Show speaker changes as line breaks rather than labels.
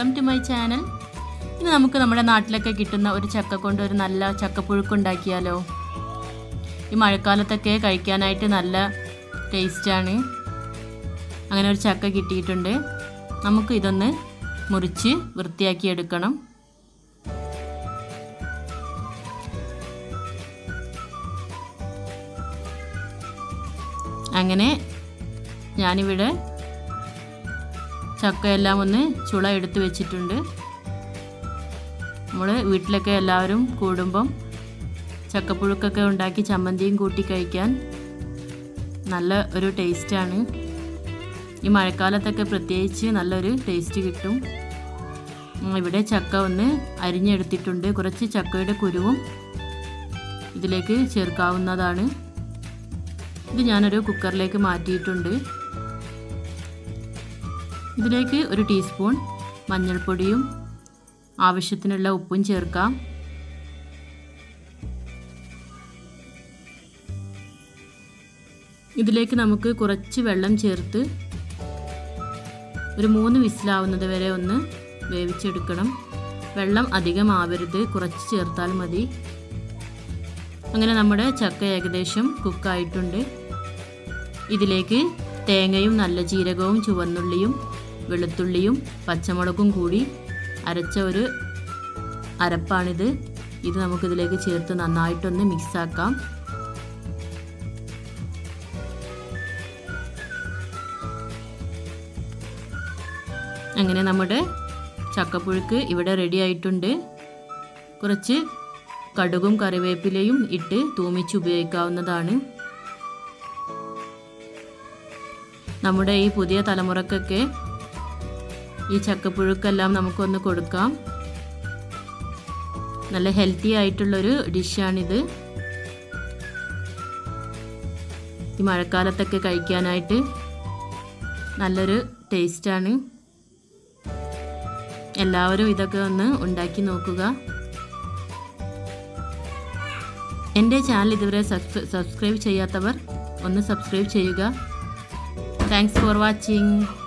welcome to my channel ഇന്ന് നമുക്ക് നമ്മുടെ നാട്ടിലൊക്കെ കിട്ടുന്ന ഒരു ചക്ക കൊണ്ട് ഒരു നല്ല ചക്കപ്പുഴുക്ക് ഉണ്ടാക്കിയാലോ ഈ മഴക്കാലത്തൊക്കെ കഴിക്കാനായിട്ട് നല്ല ടേസ്റ്റാണ് അങ്ങനെ ഒരു ചക്ക കിട്ടിയിട്ടുണ്ട് നമുക്ക് ഇതൊന്ന് മുറിച്ച് വൃത്തിയാക്കി എടുക്കണം അങ്ങനെ ഞാനിവിടെ ചക്കയെല്ലാം ഒന്ന് ചുള എടുത്ത് വെച്ചിട്ടുണ്ട് നമ്മൾ വീട്ടിലൊക്കെ എല്ലാവരും കൂടുമ്പം ചക്കപ്പുഴുക്കൊക്കെ ഉണ്ടാക്കി ചമ്മന്തിയും കൂട്ടി കഴിക്കാൻ നല്ല ഒരു ടേസ്റ്റാണ് ഈ മഴക്കാലത്തൊക്കെ പ്രത്യേകിച്ച് നല്ലൊരു ടേസ്റ്റ് കിട്ടും ഉം, ഇവിടെ ചക്ക ഒന്ന് അരിഞ്ഞെടുത്തിട്ടുണ്ട് കുറച്ച് ചക്കയുടെ കുരുവും ഇതിലേക്ക് ചേർക്കാവുന്നതാണ് ഇത് ഞാനൊരു കുക്കറിലേക്ക് മാറ്റിയിട്ടുണ്ട് ഇതിലേക്ക് ഒരു ടീസ്പൂൺ മഞ്ഞൾപ്പൊടിയും ആവശ്യത്തിനുള്ള ഉപ്പും ചേർക്കാം ഇതിലേക്ക് നമുക്ക് കുറച്ച് വെള്ളം ചേർത്ത് ഒരു മൂന്ന് വിസിലാവുന്നത് വരെ ഒന്ന് വേവിച്ചെടുക്കണം വെള്ളം അധികം ആവരുത് കുറച്ച് ചേർത്താൽ മതി അങ്ങനെ നമ്മുടെ ചക്ക ഏകദേശം കുക്കായിട്ടുണ്ട് ഇതിലേക്ക് തേങ്ങയും നല്ല ജീരകവും ചുവന്നുള്ളിയും വെളുത്തുള്ളിയും പച്ചമുളകും കൂടി അരച്ച ഒരു അരപ്പാണിത് ഇത് നമുക്കിതിലേക്ക് ചേർത്ത് നന്നായിട്ടൊന്ന് മിക്സാക്കാം അങ്ങനെ നമ്മുടെ ചക്കപ്പുഴുക്ക് ഇവിടെ റെഡി ആയിട്ടുണ്ട് കുറച്ച് കടുകും കറിവേപ്പിലയും ഇട്ട് തൂമിച്ച് ഉപയോഗിക്കാവുന്നതാണ് നമ്മുടെ ഈ പുതിയ തലമുറക്കൊക്കെ ഈ ചക്കപ്പുഴുക്കെല്ലാം നമുക്കൊന്ന് കൊടുക്കാം നല്ല ഹെൽത്തി ആയിട്ടുള്ളൊരു ഡിഷാണിത് ഈ മഴക്കാലത്തൊക്കെ കഴിക്കാനായിട്ട് നല്ലൊരു ടേസ്റ്റാണ് എല്ലാവരും ഇതൊക്കെ ഒന്ന് ഉണ്ടാക്കി നോക്കുക എൻ്റെ ചാനൽ ഇതുവരെ സബ്സ്ക്രൈബ് ചെയ്യാത്തവർ ഒന്ന് സബ്സ്ക്രൈബ് ചെയ്യുക താങ്ക്സ് ഫോർ വാച്ചിങ്